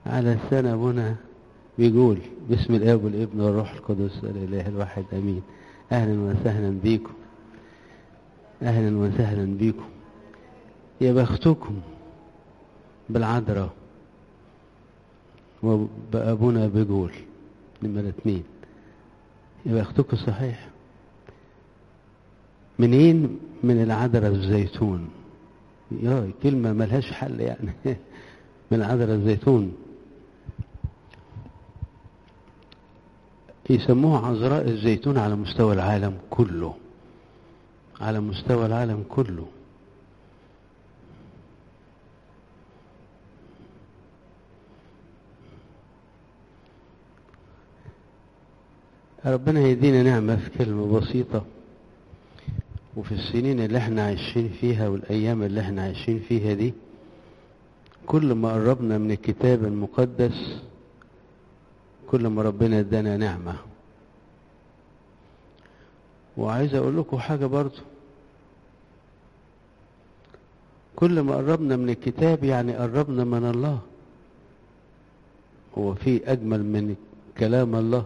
على لسان ابونا بيقول باسم الاب والابن والروح القدس الاله الواحد امين اهلا وسهلا بيكم اهلا وسهلا بيكم يا بختكم بالعذراء وبابونا بيقول نمرة اتنين يا بختكم صحيح منين من العذراء الزيتون يا كلمة ملهاش حل يعني من عذراء الزيتون يسموها عذراء الزيتون على مستوى العالم كله على مستوى العالم كله ربنا يدينا نعمة في كلمة بسيطة وفي السنين اللي احنا عايشين فيها والأيام اللي احنا عايشين فيها دي كل ما قربنا من الكتاب المقدس كل ما ربنا ادانا نعمة وعايز اقول لكم حاجة برضو كل ما قربنا من الكتاب يعني قربنا من الله هو في اجمل من كلام الله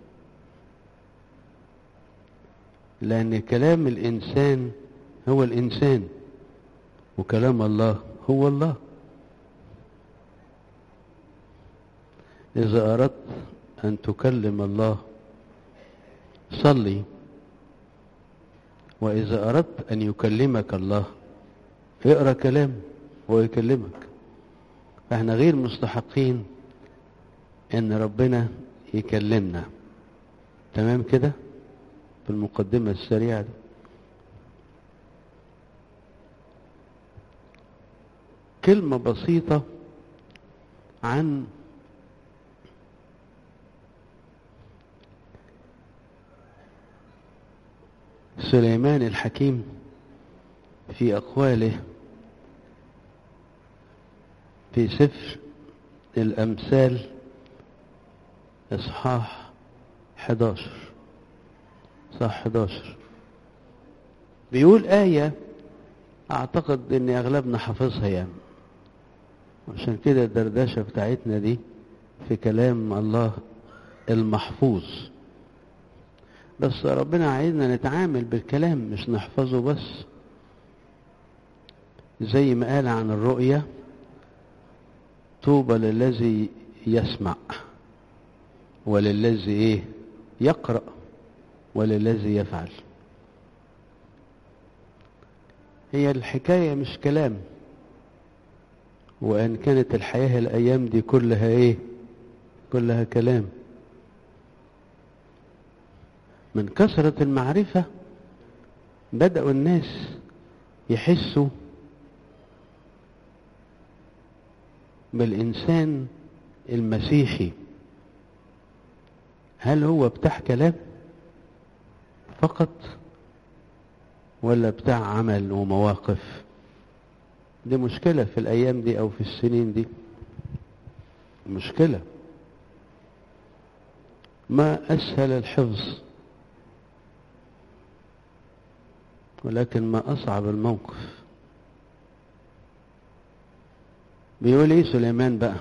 لان كلام الانسان هو الانسان وكلام الله هو الله إذا أردت أن تكلم الله صلي وإذا أردت أن يكلمك الله اقرأ كلام ويكلمك فإحنا غير مستحقين أن ربنا يكلمنا تمام كده في المقدمة السريعة دي كلمة بسيطة عن سليمان الحكيم في أقواله في سفر الأمثال إصحاح 11 صح 11 بيقول آية أعتقد إن أغلبنا حافظها يعني عشان كده الدردشة بتاعتنا دي في كلام الله المحفوظ بس ربنا عايزنا نتعامل بالكلام مش نحفظه بس زي ما قال عن الرؤية طوبى للذي يسمع وللذي ايه يقرأ وللذي يفعل هي الحكاية مش كلام وان كانت الحياة الايام دي كلها ايه كلها كلام من كثرة المعرفة بدأوا الناس يحسوا بالإنسان المسيحي هل هو بتاع كلام فقط ولا بتاع عمل ومواقف دي مشكلة في الأيام دي أو في السنين دي مشكلة ما أسهل الحفظ ولكن ما أصعب الموقف بيقول ايه سليمان بقى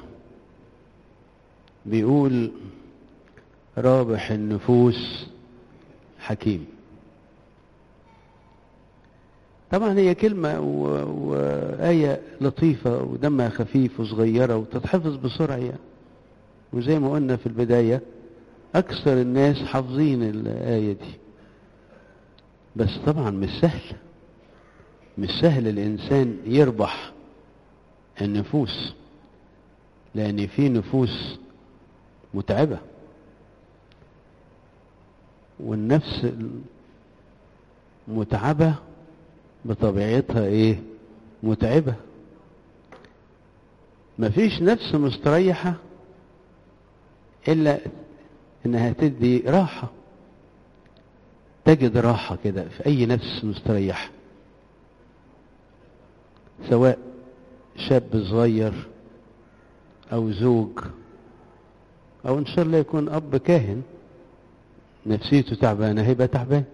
بيقول رابح النفوس حكيم طبعا هي كلمة وآية لطيفة ودمها خفيف وصغيرة وتتحفظ بسرعة يعني وزي ما قلنا في البداية أكثر الناس حافظين الآية دي بس طبعا مش سهل مش سهل الإنسان يربح النفوس لأن في نفوس متعبة والنفس متعبة بطبيعتها ايه متعبة مفيش نفس مستريحة إلا إنها تدي راحة تجد راحة كده في أي نفس مستريحة سواء شاب صغير أو زوج أو إن شاء الله يكون أب كاهن نفسيته تعبانة هيبقى تعبان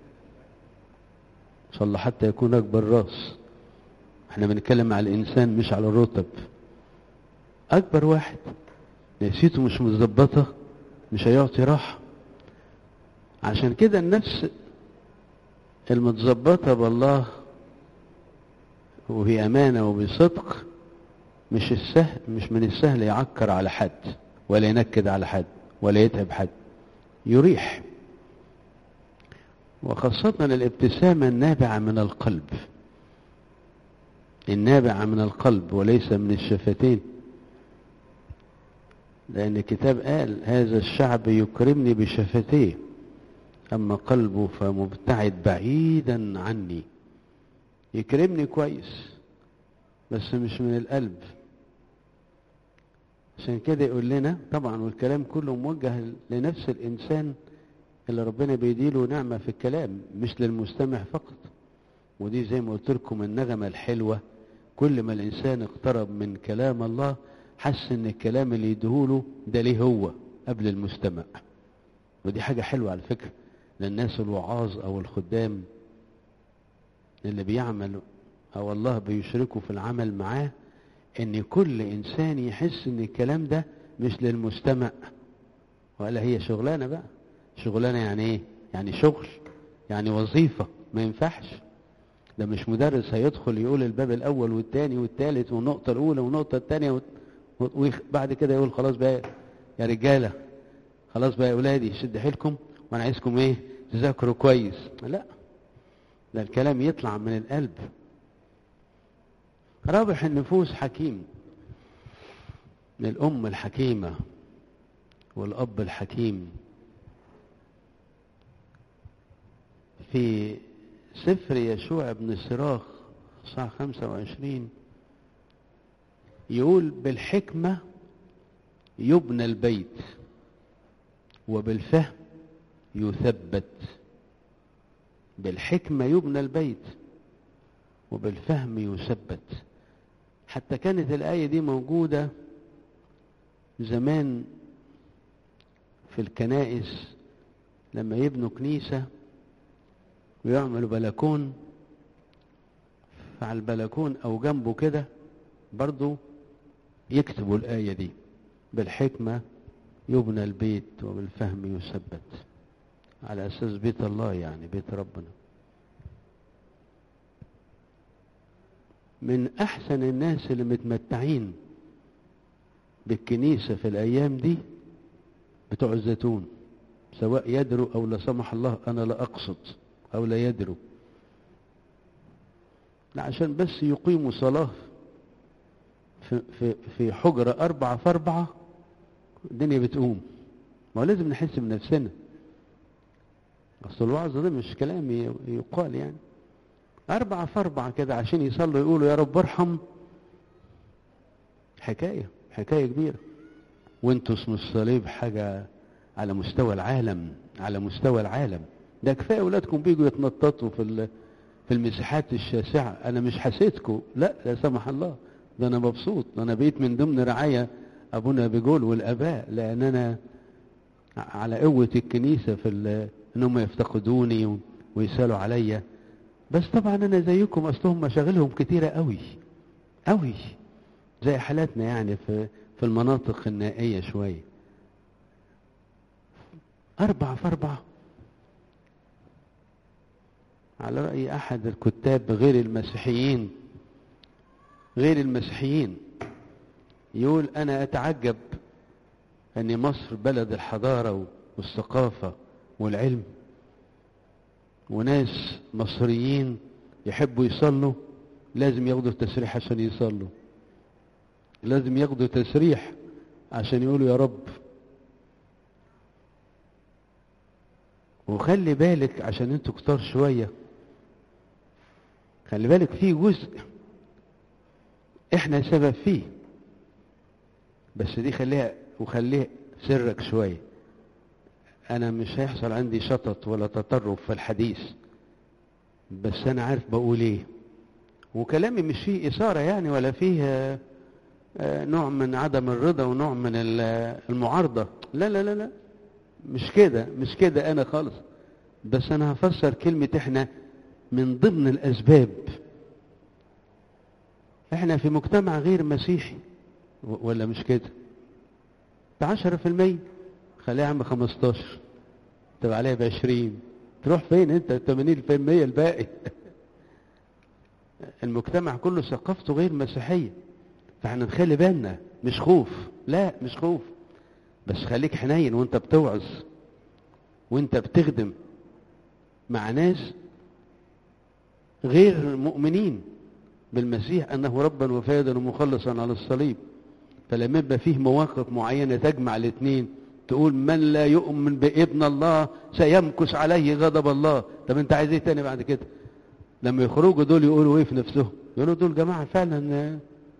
إن شاء الله حتى يكون أكبر راس احنا بنتكلم على الإنسان مش على الرتب أكبر واحد نفسيته مش متظبطة مش هيعطي راحة عشان كده النفس المتظبطة بالله وهي أمانة وبصدق مش السهل مش من السهل يعكر على حد ولا ينكد على حد ولا يتعب حد يريح وخاصة الابتسامة النابعة من القلب النابعة من القلب وليس من الشفتين لأن الكتاب قال هذا الشعب يكرمني بشفتيه أما قلبه فمبتعد بعيدا عني يكرمني كويس بس مش من القلب عشان كده يقول لنا طبعا والكلام كله موجه لنفس الإنسان اللي ربنا بيديله نعمة في الكلام مش للمستمع فقط ودي زي ما قلت لكم النغمة الحلوة كل ما الإنسان اقترب من كلام الله حس ان الكلام اللي يديهوله ده ليه هو قبل المستمع ودي حاجة حلوة على فكرة للناس الوعاظ او الخدام اللي بيعمل او الله بيشركوا في العمل معاه ان كل انسان يحس ان الكلام ده مش للمستمع ولا هي شغلانة بقى شغلانة يعني ايه يعني شغل يعني وظيفة ما ينفعش ده مش مدرس هيدخل يقول الباب الاول والثاني والثالث والنقطة الاولى والنقطة الثانية وبعد كده يقول خلاص بقى يا رجالة خلاص بقى يا اولادي شد حيلكم وانا عايزكم ايه تذاكروا كويس لا ده الكلام يطلع من القلب رابح النفوس حكيم من الأم الحكيمة والأب الحكيم في سفر يشوع بن سراخ صح 25 يقول بالحكمة يبنى البيت وبالفهم يثبت بالحكمة يبنى البيت وبالفهم يثبت حتى كانت الآية دي موجودة زمان في الكنائس لما يبنوا كنيسة ويعملوا بلكون فعلى البلكون أو جنبه كده برضو يكتبوا الآية دي بالحكمة يبنى البيت وبالفهم يثبت على أساس بيت الله يعني بيت ربنا من أحسن الناس اللي متمتعين بالكنيسة في الأيام دي بتوع الزيتون سواء يدروا أو لا سمح الله أنا لا أقصد أو لا يدروا لا عشان بس يقيموا صلاة في, في, في حجرة أربعة في أربعة الدنيا بتقوم ما هو لازم نحس بنفسنا أصل الوعظ ده مش كلام يقال يعني أربعة في أربعة كده عشان يصلوا يقولوا يا رب ارحم حكاية حكاية كبيرة وانتوا اسم الصليب حاجة على مستوى العالم على مستوى العالم ده كفاية أولادكم بيجوا يتنططوا في في المساحات الشاسعة أنا مش حسيتكم لا لا سمح الله ده أنا مبسوط ده أنا بقيت من ضمن رعاية أبونا بيقول والآباء لأن أنا على قوة الكنيسة في إنهم يفتقدوني ويسألوا عليا بس طبعا أنا زيكم أصلهم مشاغلهم كتيرة قوي قوي زي حالاتنا يعني في في المناطق النائية شوية أربعة في أربعة على رأي أحد الكتاب غير المسيحيين غير المسيحيين يقول أنا أتعجب أن مصر بلد الحضارة والثقافة والعلم وناس مصريين يحبوا يصلوا لازم ياخدوا تسريح عشان يصلوا لازم ياخدوا تسريح عشان يقولوا يا رب وخلي بالك عشان انتوا كتار شوية خلي بالك في جزء احنا سبب فيه بس دي خليها وخليها سرك شوية انا مش هيحصل عندي شطط ولا تطرف في الحديث بس انا عارف بقول ايه وكلامي مش فيه اثارة يعني ولا فيه نوع من عدم الرضا ونوع من المعارضة لا لا لا لا مش كده مش كده انا خالص بس انا هفسر كلمة احنا من ضمن الاسباب احنا في مجتمع غير مسيحي ولا مش كده بعشرة في المية خليها يا عم خمستاشر تبقى عليها بعشرين تروح فين انت التمانين في المية الباقي المجتمع كله ثقافته غير مسيحية فاحنا نخلي بالنا مش خوف لا مش خوف بس خليك حنين وانت بتوعظ وانت بتخدم مع ناس غير مؤمنين بالمسيح انه ربا وفادا ومخلصا على الصليب فلما يبقى فيه مواقف معينه تجمع الاثنين تقول من لا يؤمن بابن الله سيمكث عليه غضب الله طب انت عايز ايه تاني بعد كده لما يخرجوا دول يقولوا ايه في نفسهم يقولوا دول جماعه فعلا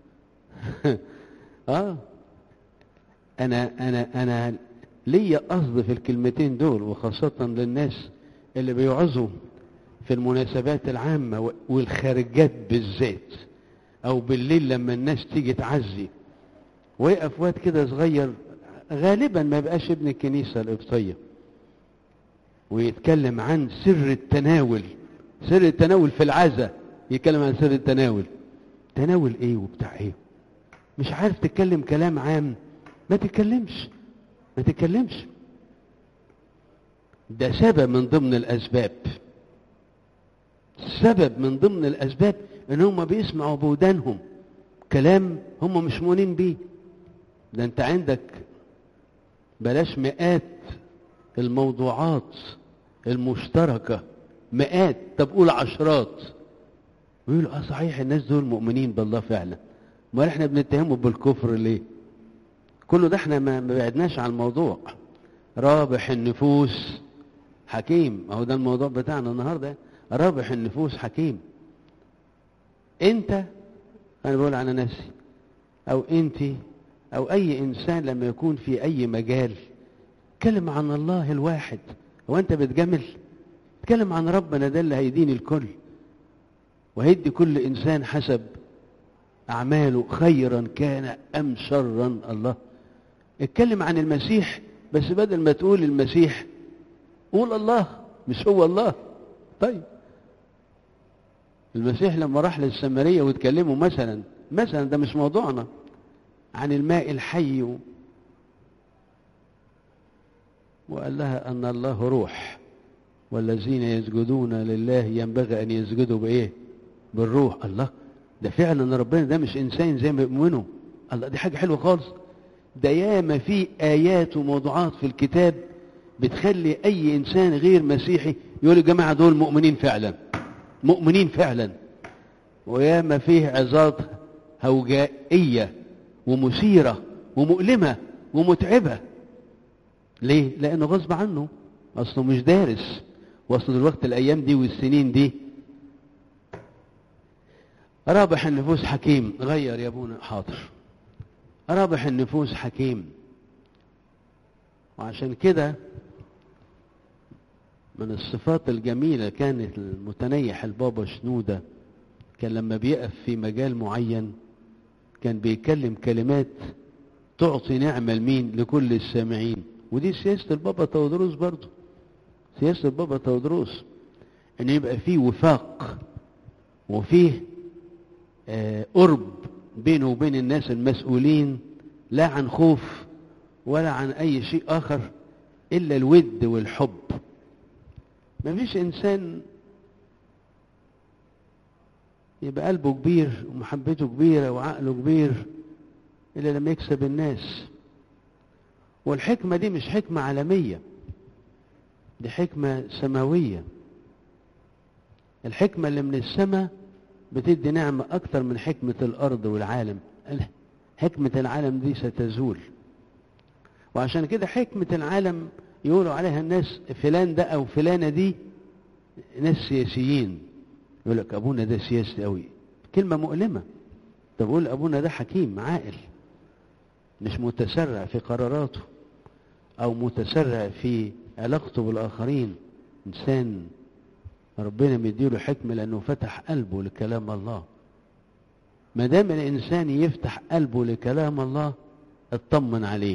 اه انا انا انا ليا قصد في الكلمتين دول وخاصه للناس اللي بيوعظوا في المناسبات العامه والخارجات بالذات او بالليل لما الناس تيجي تعزي ويقف واد كده صغير غالبا ما يبقاش ابن الكنيسه القبطيه ويتكلم عن سر التناول سر التناول في العزة يتكلم عن سر التناول تناول ايه وبتاع ايه مش عارف تتكلم كلام عام ما تتكلمش ما تتكلمش ده سبب من ضمن الاسباب سبب من ضمن الاسباب ان هم بيسمعوا بودانهم كلام هم مش مؤمنين بيه ده انت عندك بلاش مئات الموضوعات المشتركه مئات طب قول عشرات ويقولوا اه صحيح الناس دول مؤمنين بالله فعلا امال احنا بنتهمهم بالكفر ليه كله ده احنا ما بعدناش عن الموضوع رابح النفوس حكيم اهو ده الموضوع بتاعنا النهارده رابح النفوس حكيم انت انا بقول على نفسي او انت او اي انسان لما يكون في اي مجال اتكلم عن الله الواحد هو انت بتجمل اتكلم عن ربنا ده اللي هيدين الكل وهيدي كل انسان حسب اعماله خيرا كان ام شرا الله اتكلم عن المسيح بس بدل ما تقول المسيح قول الله مش هو الله طيب المسيح لما راح للسامرية واتكلموا مثلا مثلا ده مش موضوعنا عن الماء الحي وقال لها ان الله روح والذين يسجدون لله ينبغي ان يسجدوا بايه بالروح الله ده فعلا ربنا ده مش انسان زي ما بيؤمنوا الله دي حاجه حلوه خالص ده ياما في ايات وموضوعات في الكتاب بتخلي اي انسان غير مسيحي يقول يا جماعه دول مؤمنين فعلا مؤمنين فعلا وياما فيه عظات هوجائيه ومثيره ومؤلمه ومتعبه ليه لانه غصب عنه اصله مش دارس واصل الوقت الايام دي والسنين دي رابح النفوس حكيم غير يا ابونا حاضر رابح النفوس حكيم وعشان كده من الصفات الجميلة كانت المتنيح البابا شنودة كان لما بيقف في مجال معين كان بيتكلم كلمات تعطي نعمة لمين لكل السامعين ودي سياسة البابا تودروس برضه سياسة البابا تودروس ان يبقى فيه وفاق وفيه آه قرب بينه وبين الناس المسؤولين لا عن خوف ولا عن اي شيء اخر الا الود والحب ما فيش انسان يبقى قلبه كبير ومحبته كبيرة وعقله كبير إلا لما يكسب الناس والحكمة دي مش حكمة عالمية دي حكمة سماوية الحكمة اللي من السماء بتدي نعمة أكتر من حكمة الأرض والعالم حكمة العالم دي ستزول وعشان كده حكمة العالم يقولوا عليها الناس فلان ده أو فلانة دي ناس سياسيين يقول لك أبونا ده سياسي قوي كلمة مؤلمة طب قول أبونا ده حكيم عاقل مش متسرع في قراراته أو متسرع في علاقته بالآخرين إنسان ربنا مديله حكمة لأنه فتح قلبه لكلام الله ما دام الإنسان يفتح قلبه لكلام الله اطمن عليه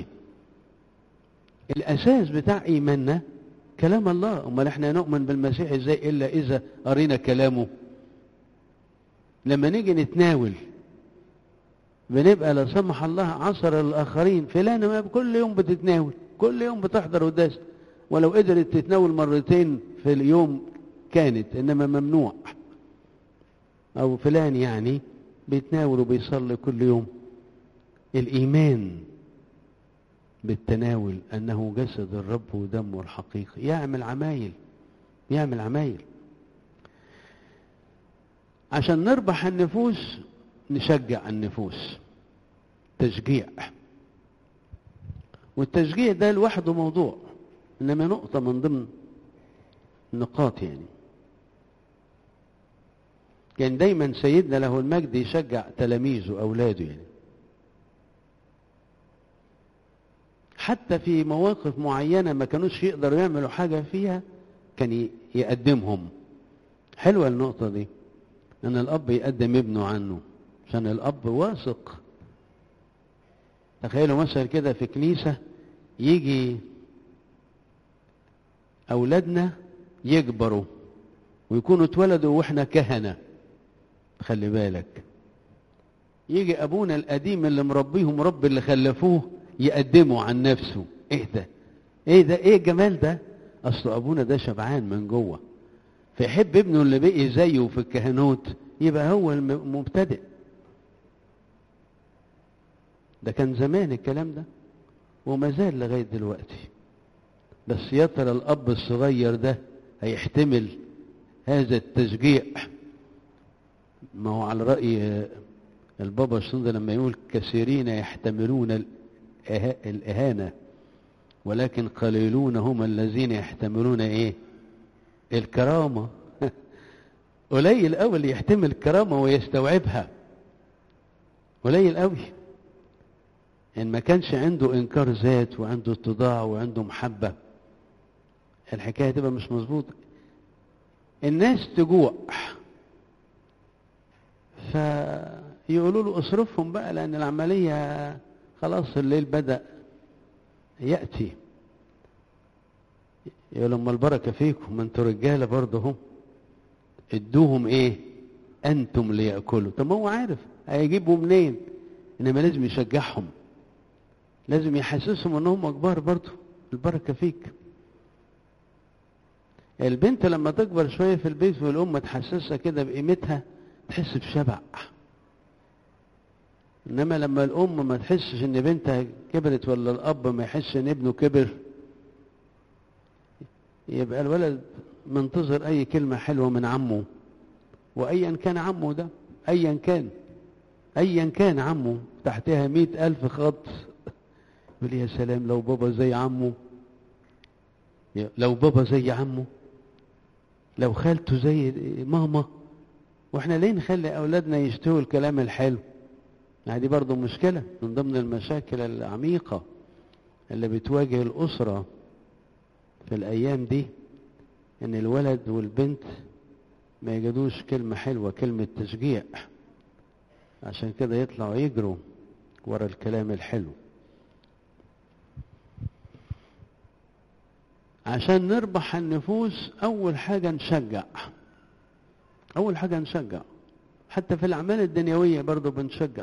الأساس بتاع إيماننا كلام الله أمال احنا نؤمن بالمسيح ازاي إلا إذا قرينا كلامه لما نيجي نتناول بنبقى لا سمح الله عصر الآخرين فلانة ما كل يوم بتتناول كل يوم بتحضر قداس ولو قدرت تتناول مرتين في اليوم كانت إنما ممنوع أو فلان يعني بيتناول وبيصلي كل يوم الإيمان بالتناول أنه جسد الرب ودمه الحقيقي يعمل عمايل يعمل عمايل عشان نربح النفوس نشجع النفوس تشجيع والتشجيع ده لوحده موضوع انما نقطة من ضمن النقاط يعني كان دايما سيدنا له المجد يشجع تلاميذه اولاده يعني حتى في مواقف معينة ما كانوش يقدروا يعملوا حاجة فيها كان يقدمهم حلوة النقطة دي ان الاب يقدم ابنه عنه عشان الاب واثق تخيلوا مثلا كده في كنيسة يجي أولادنا يكبروا ويكونوا اتولدوا وإحنا كهنة خلي بالك يجي أبونا القديم اللي مربيهم رب اللي خلفوه يقدموا عن نفسه إيه ده إيه ده إيه الجمال ده أصل أبونا ده شبعان من جوه فيحب ابنه اللي بقي زيه في الكهنوت يبقى هو المبتدئ ده كان زمان الكلام ده وما زال لغاية دلوقتي بس يا ترى الأب الصغير ده هيحتمل هذا التشجيع ما هو على رأي البابا الشنطة لما يقول كثيرين يحتملون الإهانة ولكن قليلون هم الذين يحتملون إيه الكرامة قليل قوي اللي يحتمل الكرامة ويستوعبها قليل قوي ان ما كانش عنده انكار ذات وعنده اتضاع وعنده محبة الحكاية تبقى مش مظبوطة الناس تجوع فيقولوا له اصرفهم بقى لان العملية خلاص الليل بدأ يأتي يقول لما البركة فيكم ما انتوا رجالة برضه هم ادوهم ايه انتم ليأكلوا طب ما هو عارف هيجيبوا منين انما لازم يشجعهم لازم يحسسهم انهم كبار برضه البركه فيك البنت لما تكبر شويه في البيت والام تحسسها كده بقيمتها تحس بشبع انما لما الام ما تحسش ان بنتها كبرت ولا الاب ما يحسش ان ابنه كبر يبقى الولد منتظر اي كلمه حلوه من عمه وايا كان عمه ده ايا كان ايا كان عمه تحتها مئة الف خط يقول يا سلام لو بابا زي عمه لو بابا زي عمه لو خالته زي ماما واحنا ليه نخلي اولادنا يشتهوا الكلام الحلو يعني دي برضه مشكلة من ضمن المشاكل العميقة اللي بتواجه الأسرة في الأيام دي إن الولد والبنت ما يجدوش كلمة حلوة كلمة تشجيع عشان كده يطلعوا يجروا ورا الكلام الحلو عشان نربح النفوس أول حاجة نشجع أول حاجة نشجع حتى في الأعمال الدنيوية برضو بنشجع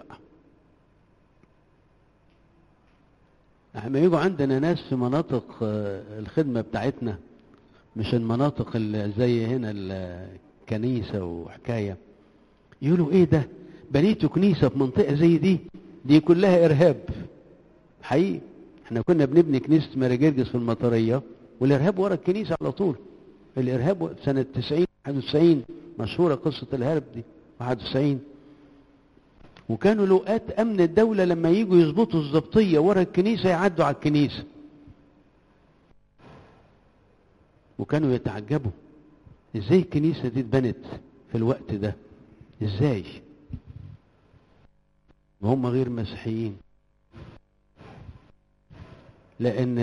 لما يجوا عندنا ناس في مناطق الخدمة بتاعتنا مش المناطق اللي زي هنا الكنيسة وحكاية يقولوا ايه ده بنيتوا كنيسة في منطقة زي دي دي كلها إرهاب حقيقي احنا كنا بنبني كنيسة مراجرجس في المطرية والإرهاب ورا الكنيسة على طول الإرهاب سنة 90 91 مشهورة قصة الهرب دي 91 وكانوا لقات أمن الدولة لما يجوا يظبطوا الضبطية ورا الكنيسة يعدوا على الكنيسة وكانوا يتعجبوا ازاي الكنيسة دي اتبنت في الوقت ده ازاي وهم غير مسيحيين لان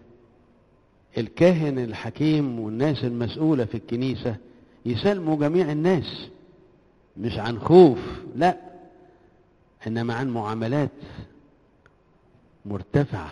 الكاهن الحكيم والناس المسؤولة في الكنيسة يسلموا جميع الناس مش عن خوف لا انما عن معاملات مرتفعة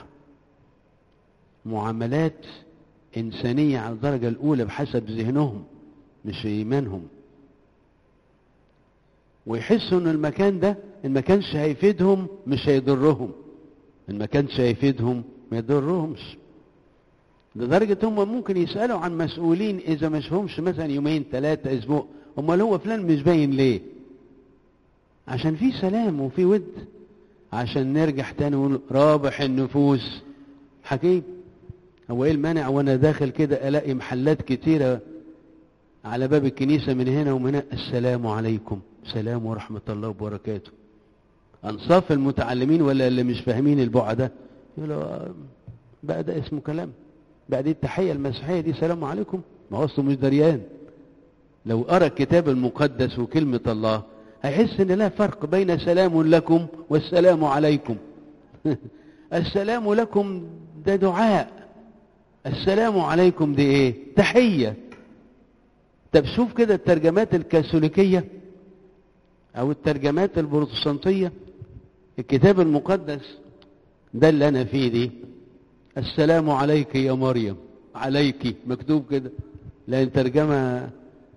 معاملات إنسانية على الدرجة الأولى بحسب ذهنهم مش إيمانهم ويحسوا ان المكان ده ان ما كانش هيفيدهم مش هيضرهم ان ما كانش هيفيدهم ما يضرهمش لدرجة هم ممكن يسألوا عن مسؤولين إذا ما شافهمش مثلا يومين ثلاثة أسبوع أمال هو فلان مش باين ليه؟ عشان في سلام وفي ود عشان نرجع تاني ونقول رابح النفوس حكيم هو ايه المانع وانا داخل كده الاقي محلات كتيرة على باب الكنيسة من هنا ومن هنا السلام عليكم سلام ورحمة الله وبركاته انصاف المتعلمين ولا اللي مش فاهمين البعد ده يقولوا بقى ده اسمه كلام بقى دي التحية المسيحية دي سلام عليكم ما هو اصله مش دريان لو قرأ الكتاب المقدس وكلمة الله هيحس ان لا فرق بين سلام لكم والسلام عليكم السلام لكم ده دعاء السلام عليكم دي ايه تحية طب شوف كده الترجمات الكاثوليكية او الترجمات البروتستانتية الكتاب المقدس ده اللي انا فيه دي السلام عليك يا مريم عليك مكتوب كده لان ترجمة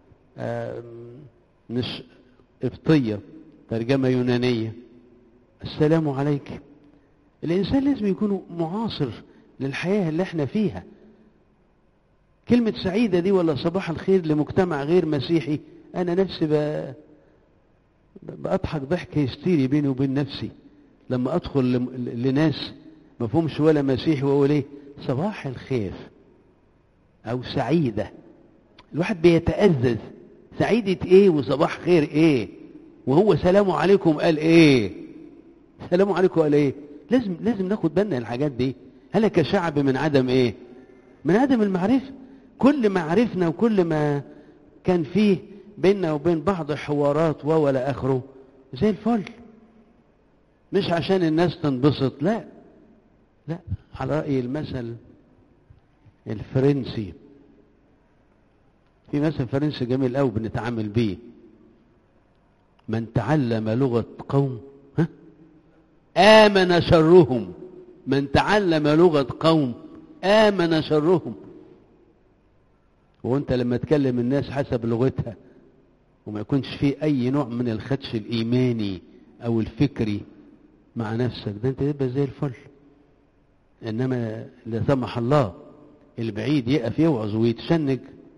مش قبطية ترجمة يونانية السلام عليك الإنسان لازم يكون معاصر للحياة اللي احنا فيها كلمة سعيدة دي ولا صباح الخير لمجتمع غير مسيحي أنا نفسي ب... بأضحك ضحك هستيري بيني وبين نفسي لما أدخل ل... لناس ما فهمش ولا مسيحي وأقول إيه صباح الخير أو سعيدة الواحد بيتأذذ سعيدة ايه وصباح خير ايه وهو سلام عليكم قال ايه سلام عليكم قال ايه لازم لازم ناخد بالنا الحاجات دي هلك شعب من عدم ايه من عدم المعرفة كل ما عرفنا وكل ما كان فيه بيننا وبين بعض حوارات ولا اخره زي الفل مش عشان الناس تنبسط لا لا على رأي المثل الفرنسي في مثل فرنسي جميل قوي بنتعامل بيه من تعلم لغة قوم ها آمن شرهم من تعلم لغة قوم آمن شرهم وانت لما تكلم الناس حسب لغتها وما يكونش فيه اي نوع من الخدش الايماني او الفكري مع نفسك ده انت تبقى زي الفل انما لا سمح الله البعيد يقف يوعظ ويتشنج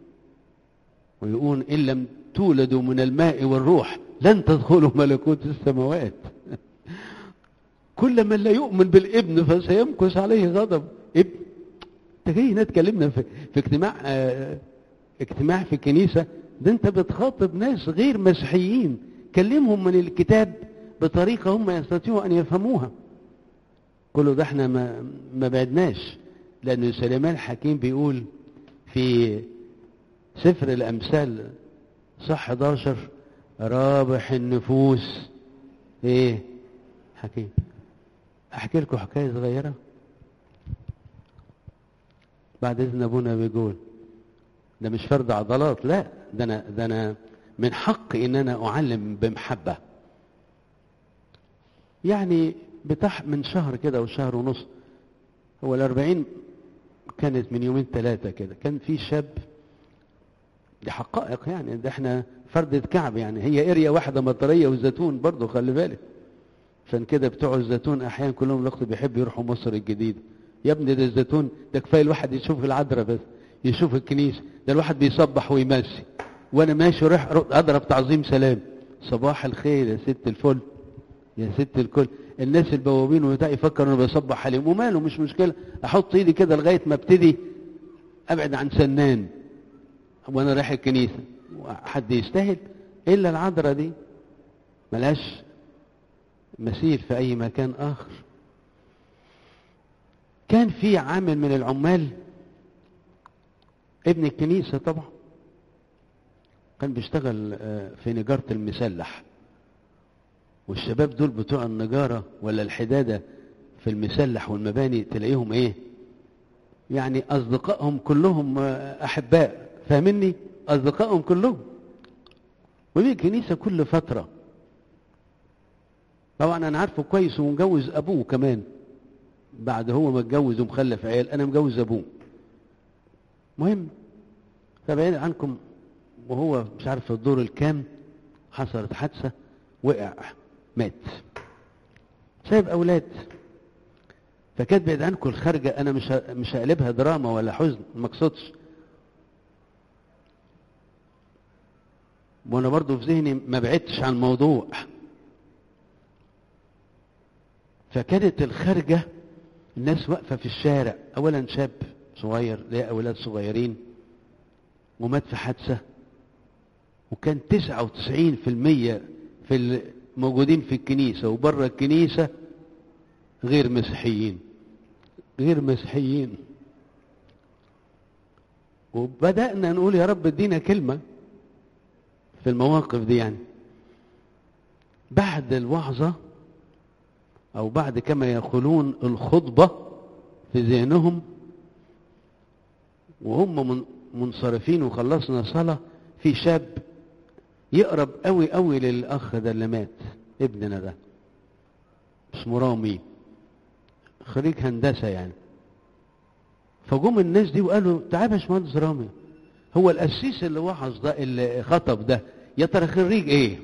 ويقول إن لم تولدوا من الماء والروح لن تدخلوا ملكوت السماوات كل من لا يؤمن بالابن فسيمكث عليه غضب ابن انت جاي هنا تكلمنا في, في اجتماع اه اجتماع في الكنيسة ده انت بتخاطب ناس غير مسيحيين كلمهم من الكتاب بطريقة هم يستطيعوا ان يفهموها كله ده احنا ما, ما بعدناش لأن سليمان الحكيم بيقول في سفر الأمثال صح 11 رابح النفوس ايه حكيم احكي لكم حكاية صغيرة بعد اذن ابونا بيقول ده مش فرد عضلات لا ده انا ده انا من حقي ان انا اعلم بمحبة يعني بتاع من شهر كده او شهر ونص هو الاربعين كانت من يومين ثلاثة كده كان في شاب دي حقائق يعني ده احنا فردة كعب يعني هي اريا واحدة مطرية والزيتون برضه خلي بالك عشان كده بتوع الزيتون احيانا كلهم الوقت بيحبوا يروحوا مصر الجديدة يا ابني ده الزيتون ده كفايه الواحد يشوف العذراء بس يشوف الكنيسة ده الواحد بيصبح ويمسي وانا ماشي رايح اضرب تعظيم سلام صباح الخير يا ست الفل يا ست الكل الناس البوابين وبتاع يفكروا انه بصبح عليهم وماله مش مشكله احط ايدي كده لغايه ما ابتدي ابعد عن سنان وانا رايح الكنيسه حد يستاهل الا العذراء دي ملهاش مثيل في اي مكان اخر كان في عامل من العمال ابن الكنيسه طبعا كان بيشتغل في نجاره المسلح والشباب دول بتوع النجارة ولا الحدادة في المسلح والمباني تلاقيهم ايه يعني اصدقائهم كلهم احباء فاهمني اصدقائهم كلهم ودي الكنيسة كل فترة طبعا انا عارفه كويس ومجوز ابوه كمان بعد هو ما اتجوز ومخلف عيال انا مجوز ابوه مهم فبعيد عنكم وهو مش عارف في الدور الكام حصلت حادثه وقع مات سايب اولاد فكانت بعيد عنكم الخارجه انا مش ه- مش هقلبها دراما ولا حزن ما اقصدش وانا برضو في ذهني ما بعدتش عن الموضوع فكانت الخارجه الناس واقفه في الشارع اولا شاب صغير ليه اولاد صغيرين ومات في حادثه وكان 99% في الموجودين في الكنيسه وبره الكنيسه غير مسيحيين غير مسيحيين وبدأنا نقول يا رب ادينا كلمة في المواقف دي يعني بعد الوعظة أو بعد كما يقولون الخطبة في ذهنهم وهم من- منصرفين وخلصنا صلاة في شاب يقرب قوي قوي للأخ ده اللي مات ابننا ده اسمه رامي خريج هندسة يعني فجم الناس دي وقالوا تعال يا باشمهندس رامي هو القسيس اللي وعظ ده اللي خطب ده يا ترى خريج ايه؟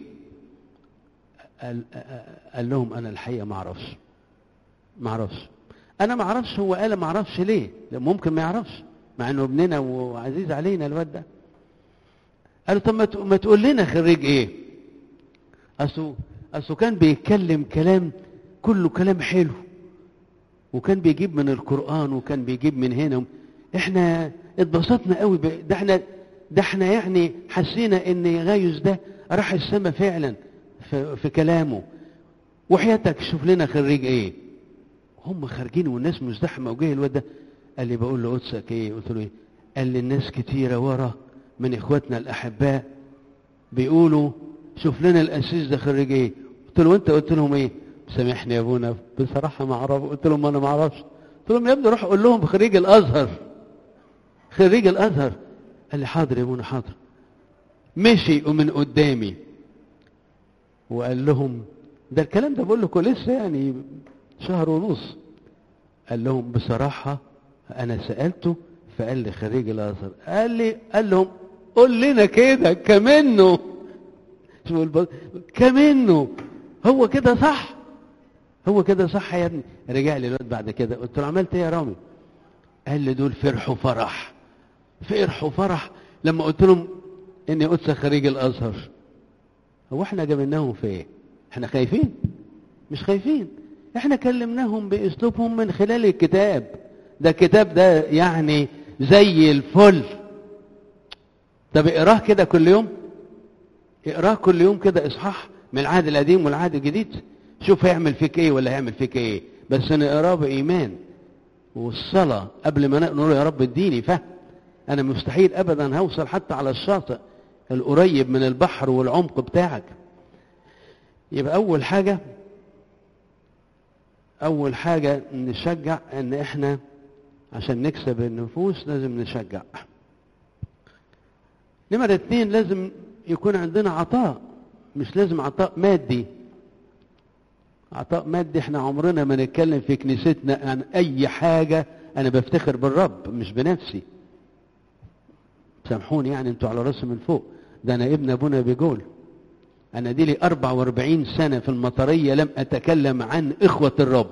قال, قال لهم انا الحقيقه ما اعرفش ما اعرفش انا ما اعرفش هو قال ما اعرفش ليه لا ممكن ما يعرفش مع انه ابننا وعزيز علينا الواد ده قالوا طب ما تق- ما تقول لنا خريج ايه اصله اصله كان بيتكلم كلام كله كلام حلو وكان بيجيب من القرآن وكان بيجيب من هنا احنا اتبسطنا قوي ب- ده احنا ده احنا يعني حسينا ان غايوس ده راح السما فعلا في, في كلامه وحياتك شوف لنا خريج ايه هم خارجين والناس مزدحمه وجه الواد ده قال لي بقول له قدسك ايه قلت له ايه قال لي الناس كتيره ورا من اخواتنا الاحباء بيقولوا شوف لنا القسيس ده خريج ايه قلت له وانت قلت لهم ايه سامحني يا ابونا بصراحه ما اعرف قلت لهم انا ما اعرفش قلت لهم يا ابني روح قول لهم خريج الازهر خريج الازهر قال لي حاضر يا ابونا حاضر مشي ومن قدامي وقال لهم ده الكلام ده بقول لكم لسه يعني شهر ونص قال لهم بصراحة أنا سألته فقال لي خريج الأزهر قال لي قال لهم قول لنا كده كمنه شوفوا الب- كمنه هو كده صح هو كده صح يا ابني رجع لي الواد بعد كده قلت له عملت ايه يا رامي قال لي دول فرحوا فرح فرحوا فرح لما قلت لهم اني قدس خريج الازهر هو احنا جبناهم في ايه احنا خايفين مش خايفين احنا كلمناهم باسلوبهم من خلال الكتاب ده الكتاب ده يعني زي الفل طب اقراه كده كل يوم اقراه كل يوم كده اصحاح من العهد القديم والعهد الجديد شوف هيعمل فيك ايه ولا هيعمل فيك ايه بس نقراه بايمان والصلاه قبل ما نقول يا رب اديني فهم انا مستحيل ابدا هوصل حتى على الشاطئ القريب من البحر والعمق بتاعك يبقى اول حاجه اول حاجه نشجع ان احنا عشان نكسب النفوس لازم نشجع نمرة اتنين لازم يكون عندنا عطاء مش لازم عطاء مادي عطاء مادي احنا عمرنا ما نتكلم في كنيستنا عن اي حاجة انا بفتخر بالرب مش بنفسي سامحوني يعني انتوا على راسي من فوق ده انا ابن ابونا بيقول انا دي لي 44 سنة في المطرية لم اتكلم عن اخوة الرب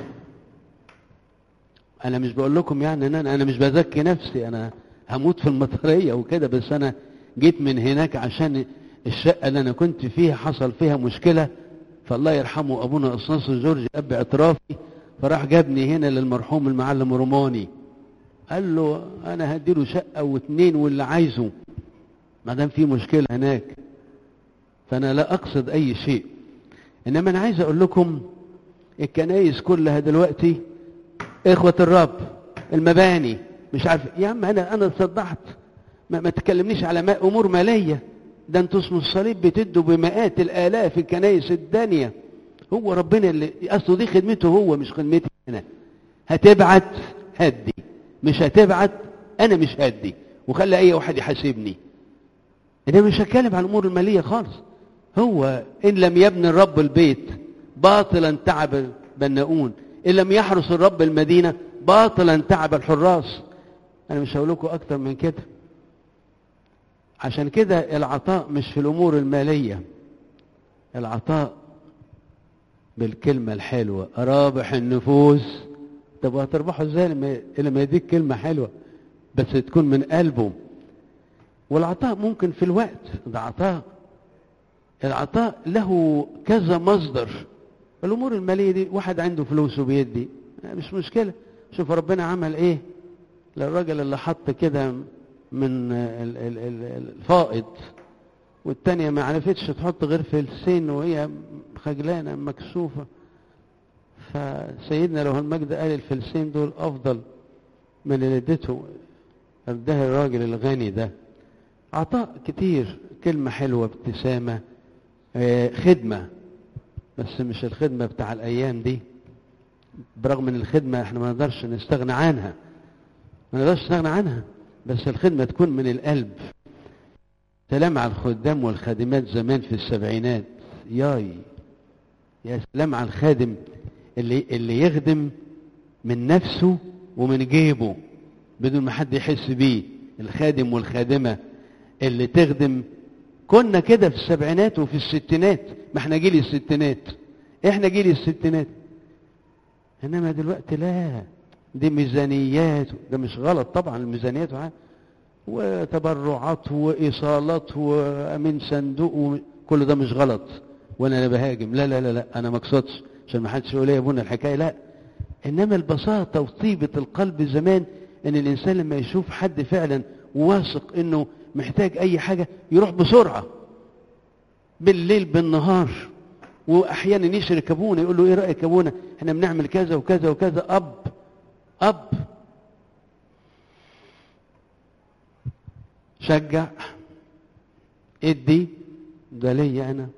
انا مش بقول لكم يعني ان انا انا مش بزكي نفسي انا هموت في المطرية وكده بس انا جيت من هناك عشان الشقة اللي انا كنت فيها حصل فيها مشكلة فالله يرحمه ابونا اصناص جورج اب اعترافي فراح جابني هنا للمرحوم المعلم روماني قال له انا هديله شقة واتنين واللي عايزه ما دام في مشكلة هناك فانا لا اقصد اي شيء انما انا عايز اقول لكم الكنايس كلها دلوقتي اخوة الرب المباني مش عارف يا عم انا انا صدعت ما, ما تكلمنيش على ما امور ماليه ده انتوا اسم الصليب بتدوا بمئات الالاف الكنايس الدانيه هو ربنا اللي اصله دي خدمته هو مش خدمتي انا هتبعت هدي مش هتبعت انا مش هدي وخلي اي واحد يحاسبني انا مش هتكلم عن الامور الماليه خالص هو ان لم يبني الرب البيت باطلا تعب البناؤون ان لم يحرس الرب المدينه باطلا تعب الحراس انا مش هقول لكم اكتر من كده عشان كده العطاء مش في الامور الماليه العطاء بالكلمة الحلوة رابح النفوس طب هتربحه ازاي لما لما يديك كلمة حلوة بس تكون من قلبه والعطاء ممكن في الوقت ده عطاء العطاء له كذا مصدر الامور الماليه دي واحد عنده فلوس وبيدي مش مشكله شوف ربنا عمل ايه للراجل اللي حط كده من الفائض والتانية ما عرفتش تحط غير فلسين وهي خجلانة مكسوفة فسيدنا له المجد قال الفلسين دول أفضل من اللي اديته اداها الراجل الغني ده عطاء كتير كلمة حلوة ابتسامة خدمة بس مش الخدمة بتاع الأيام دي برغم ان الخدمة احنا ما نقدرش نستغنى عنها ما نقدرش نستغنى عنها بس الخدمة تكون من القلب سلام على الخدام والخادمات زمان في السبعينات ياي يا سلام على الخادم اللي اللي يخدم من نفسه ومن جيبه بدون ما حد يحس بيه الخادم والخادمة اللي تخدم كنا كده في السبعينات وفي الستينات ما احنا جيل الستينات احنا جيل الستينات انما دلوقتي لا دي ميزانيات ده مش غلط طبعا الميزانيات وتبرعات وايصالات وامين صندوق كل ده مش غلط وانا لا بهاجم لا لا لا لا انا ما اقصدش عشان ما حدش يقول يا ابونا الحكايه لا انما البساطه وطيبه القلب زمان ان الانسان لما يشوف حد فعلا واثق انه محتاج اي حاجه يروح بسرعه بالليل بالنهار واحيانا يشرك ابونا يقول له ايه رايك يا ابونا احنا بنعمل كذا وكذا وكذا اب اب شجع ادي ده ليا انا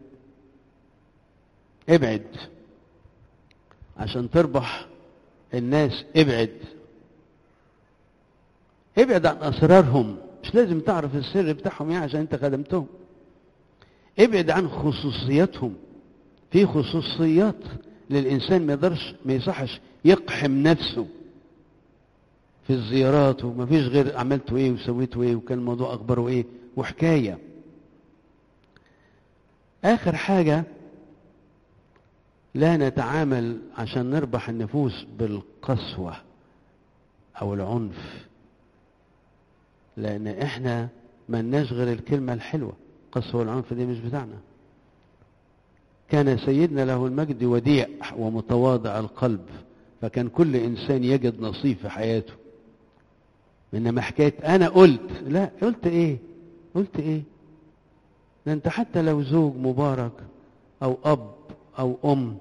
ابعد عشان تربح الناس ابعد ابعد عن اسرارهم مش لازم تعرف السر بتاعهم يعني عشان انت خدمتهم ابعد عن خصوصياتهم في خصوصيات للانسان ما يقدرش ما يصحش يقحم نفسه في الزيارات وما فيش غير عملتوا ايه وسويتوا ايه وكان الموضوع اخباره ايه وحكايه اخر حاجه لا نتعامل عشان نربح النفوس بالقسوه او العنف لان احنا ملناش غير الكلمه الحلوه القسوه والعنف دي مش بتاعنا كان سيدنا له المجد وديع ومتواضع القلب فكان كل انسان يجد نصيب في حياته انما حكايه انا قلت لا قلت ايه قلت ايه ده انت حتى لو زوج مبارك او اب او ام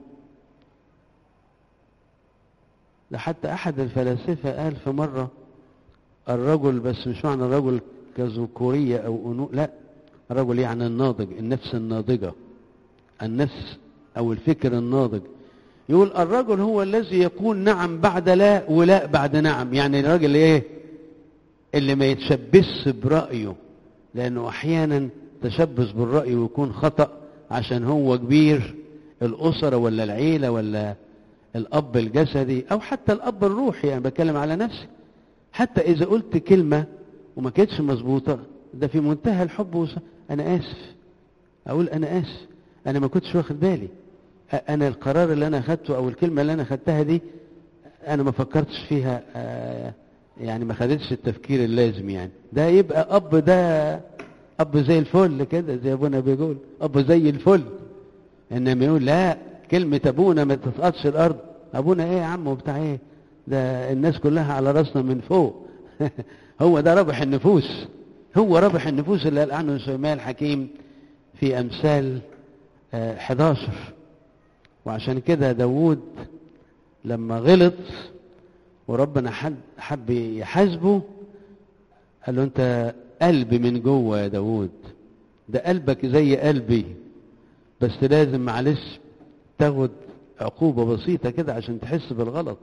ده حتى احد الفلاسفه قال في مره الرجل بس مش معنى الرجل كذكوريه او انوث لا الرجل يعني الناضج النفس الناضجه النفس او الفكر الناضج يقول الرجل هو الذي يقول نعم بعد لا ولا بعد نعم يعني الراجل ايه اللي ما يتشبث برأيه لأنه أحيانا تشبث بالرأي ويكون خطأ عشان هو كبير الأسرة ولا العيلة ولا الأب الجسدي أو حتى الأب الروحي يعني بتكلم على نفسي حتى إذا قلت كلمة وما كانتش مظبوطة ده في منتهى الحب وص... أنا آسف أقول أنا آسف أنا ما كنتش واخد بالي أنا القرار اللي أنا أخدته أو الكلمة اللي أنا أخدتها دي أنا ما فكرتش فيها آه يعني ما خدتش التفكير اللازم يعني ده يبقى اب ده اب زي الفل كده زي ابونا بيقول اب زي الفل انما يقول لا كلمة ابونا ما تسقطش الارض ابونا ايه يا عم وبتاع ايه ده الناس كلها على راسنا من فوق هو ده ربح النفوس هو ربح النفوس اللي قال عنه سليمان الحكيم في امثال آه 11 وعشان كده داوود لما غلط وربنا حد حب يحاسبه قال له انت قلب من جوه يا داوود ده قلبك زي قلبي بس لازم معلش تاخد عقوبة بسيطة كده عشان تحس بالغلط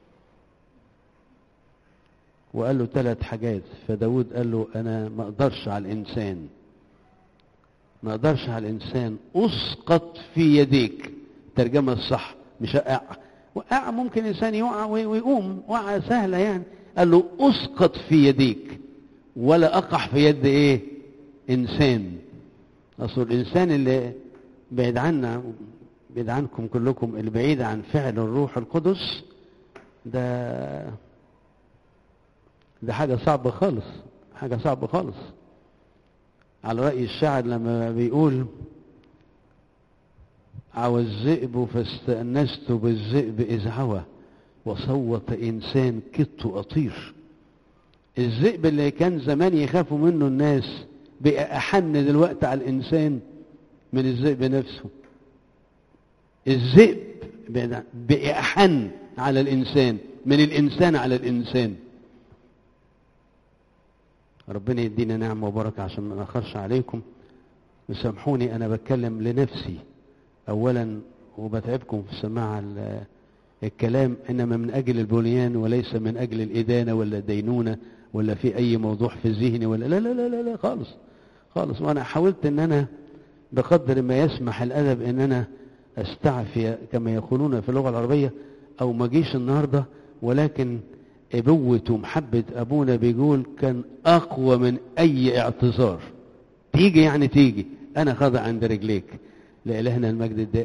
وقال له ثلاث حاجات فداود قال له انا ما اقدرش على الانسان ما اقدرش على الانسان اسقط في يديك ترجمة الصح مش اقع وقع ممكن انسان يقع ويقوم وقع سهلة يعني قال له اسقط في يديك ولا اقع في يد ايه انسان اصل الانسان اللي بعيد عنا بعيد عنكم كلكم البعيد عن فعل الروح القدس ده ده حاجة صعبة خالص حاجة صعبة خالص على رأي الشاعر لما بيقول عوى الذئب فاستأنست بالذئب إذ عوى وصوت إنسان كدت أطير الذئب اللي كان زمان يخافوا منه الناس بقى أحن دلوقتي على الإنسان من الذئب نفسه الذئب بقى أحن على الإنسان من الإنسان على الإنسان ربنا يدينا نعمة وبركة عشان ما نأخرش عليكم وسامحوني أنا بتكلم لنفسي أولا وبتعبكم في سماع الكلام إنما من أجل البنيان وليس من أجل الإدانة ولا الدينونة ولا في أي موضوع في ذهني ولا لا لا لا لا, لا خالص خالص وأنا حاولت إن أنا بقدر ما يسمح الأدب إن أنا أستعفي كما يقولون في اللغة العربية أو ما جيش النهاردة ولكن أبوة ومحبة أبونا بيقول كان أقوى من أي اعتذار تيجي يعني تيجي أنا خاضع عند رجليك لإلهنا المجد الدائم